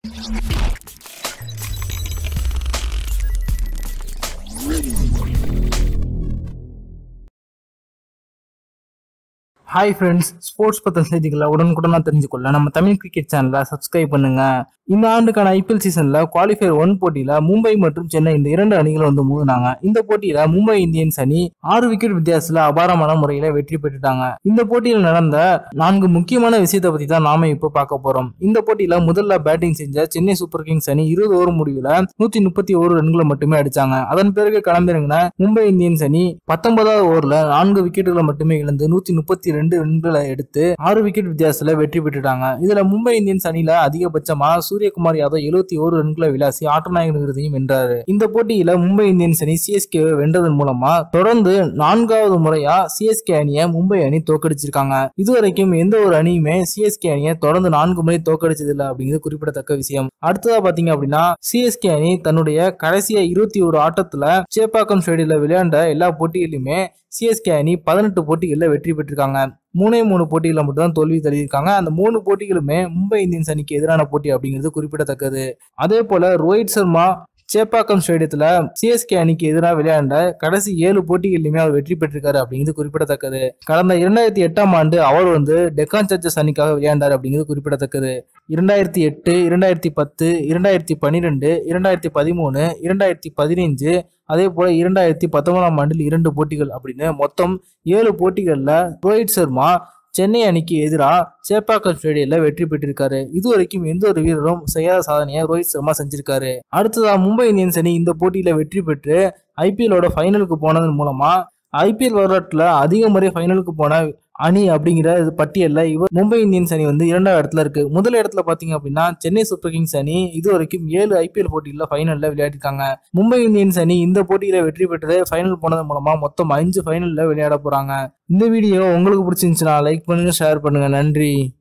hi friends sports பற்றின செய்திகளை உடனுக்குடனாக தெரிஞ்சுக்கொள்ள நம்ம தமிழ் கிரிக்கெட் சேனலை சப்ஸ்கிரைப் பண்ணுங்க இந்த ஆண்டுக்கான ஐபிஎல் சீசன்ல குவாலிஃபயர் ஒன் போட்டியில மும்பை மற்றும் சென்னை இந்த இரண்டு அணிகள் வந்து மோதினாங்க இந்த போட்டியில மும்பை இந்தியன்ஸ் அணி ஆறு விக்கெட் வித்தியாசத்துல அபாரமான முறையில வெற்றி பெற்றுட்டாங்க இந்த போட்டியில் நடந்த நான்கு முக்கியமான விஷயத்தை பத்தி தான் நாம இப்போ பார்க்க போறோம் இந்த போட்டியில முதல்ல பேட்டிங் செஞ்ச சென்னை சூப்பர் கிங்ஸ் அணி இருபது ஓவர் முடிவுல நூத்தி முப்பத்தி ஒரு ரன்களை மட்டுமே அடிச்சாங்க அதன் பிறகு களமிறங்கின மும்பை இந்தியன்ஸ் அணி பத்தொன்பதாவது ஓவர்ல நான்கு விக்கெட்டுகளை மட்டுமே இழந்து நூத்தி முப்பத்தி ரெண்டு ரன்களை எடுத்து ஆறு விக்கெட் வித்தியாசத்துல வெற்றி பெற்றுட்டாங்க இதுல மும்பை இந்தியன்ஸ் அணியில அதிகபட்சமா சூரியகுமார் யாதவ் எழுபத்தி ஒரு ரன்களை விளாசி ஆட்டநாயகன் விருதையும் வென்றாரு இந்த போட்டியில மும்பை இந்தியன்ஸ் அணி சிஎஸ்கே வென்றதன் மூலமா தொடர்ந்து நான்காவது முறையா சிஎஸ்கே அணியை மும்பை அணி தோக்கடிச்சிருக்காங்க இதுவரைக்கும் எந்த ஒரு அணியுமே சிஎஸ்கே அணியை தொடர்ந்து நான்கு முறை தோக்கடிச்சது இல்லை அப்படிங்கிறது குறிப்பிடத்தக்க விஷயம் அடுத்ததா பாத்தீங்க அப்படின்னா சிஎஸ்கே அணி தன்னுடைய கடைசியா இருபத்தி ஒரு ஆட்டத்துல சேப்பாக்கம் ஸ்டேடியில விளையாண்ட எல்லா போட்டிகளிலுமே சிஎஸ்கே அணி பதினெட்டு போட்டிகளில் வெற்றி பெற்றிருக்காங்க மூணே மூணு போட்டிகளில் மட்டும்தான் தோல்வி தள்ளியிருக்காங்க அந்த மூணு போட்டிகளுமே மும்பை இந்தியன்ஸ் அணிக்கு எதிரான போட்டி அப்படிங்கிறது குறிப்பிடத்தக்கது அதே போல ரோஹித் சர்மா சேப்பாக்கம் ஸ்டேடியத்துல சிஎஸ்கே அணிக்கு எதிராக விளையாண்ட கடைசி ஏழு போட்டிகளிலுமே அவர் வெற்றி பெற்றிருக்காரு அப்படிங்கிறது குறிப்பிடத்தக்கது கடந்த இரண்டாயிரத்தி எட்டாம் ஆண்டு அவர் வந்து டெக்கான் சார்ஜர்ஸ் அணிக்காக விளையாண்டார் அப்படிங்கிறது குறிப்பிடத்தக்கது இரண்டாயிரத்தி எட்டு இரண்டாயிரத்தி பத்து இரண்டாயிரத்தி பன்னிரெண்டு இரண்டாயிரத்தி பதிமூணு இரண்டாயிரத்தி பதினைஞ்சு அதே போல இரண்டாயிரத்தி பத்தொன்பதாம் ஆண்டில் இரண்டு போட்டிகள் அப்படின்னு மொத்தம் ஏழு போட்டிகளில் ரோஹித் சர்மா சென்னை அணிக்கு எதிராக சேப்பாக்கம் ஸ்டேடியம்ல வெற்றி பெற்றிருக்காரு இதுவரைக்கும் எந்த ஒரு வீரரும் செய்யாத சாதனையை ரோஹித் சர்மா செஞ்சிருக்காரு அடுத்ததா மும்பை இந்தியன்ஸ் அணி இந்த போட்டியில வெற்றி பெற்று ஐபிஎலோட ஃபைனலுக்கு போனதன் மூலமா ஐபிஎல் வரலாற்றுல அதிக முறை ஃபைனலுக்கு போன அணி அப்படிங்கிற இது பட்டியல்ல இவர் மும்பை இந்தியன்ஸ் அணி வந்து இரண்டாவது இடத்துல இருக்கு முதல் இடத்துல பாத்தீங்க அப்படின்னா சென்னை சூப்பர் கிங்ஸ் அணி இது வரைக்கும் ஏழு ஐபிஎல் போட்டியில ஃபைனல்ல விளையாடிருக்காங்க மும்பை இந்தியன்ஸ் அணி இந்த போட்டியில வெற்றி பெற்று ஃபைனல் போனது மூலமா மொத்தம் அஞ்சு ஃபைனல்ல விளையாட போறாங்க இந்த வீடியோ உங்களுக்கு பிடிச்சிருந்துச்சுன்னா லைக் பண்ணுங்க ஷேர் பண்ணுங்க நன்றி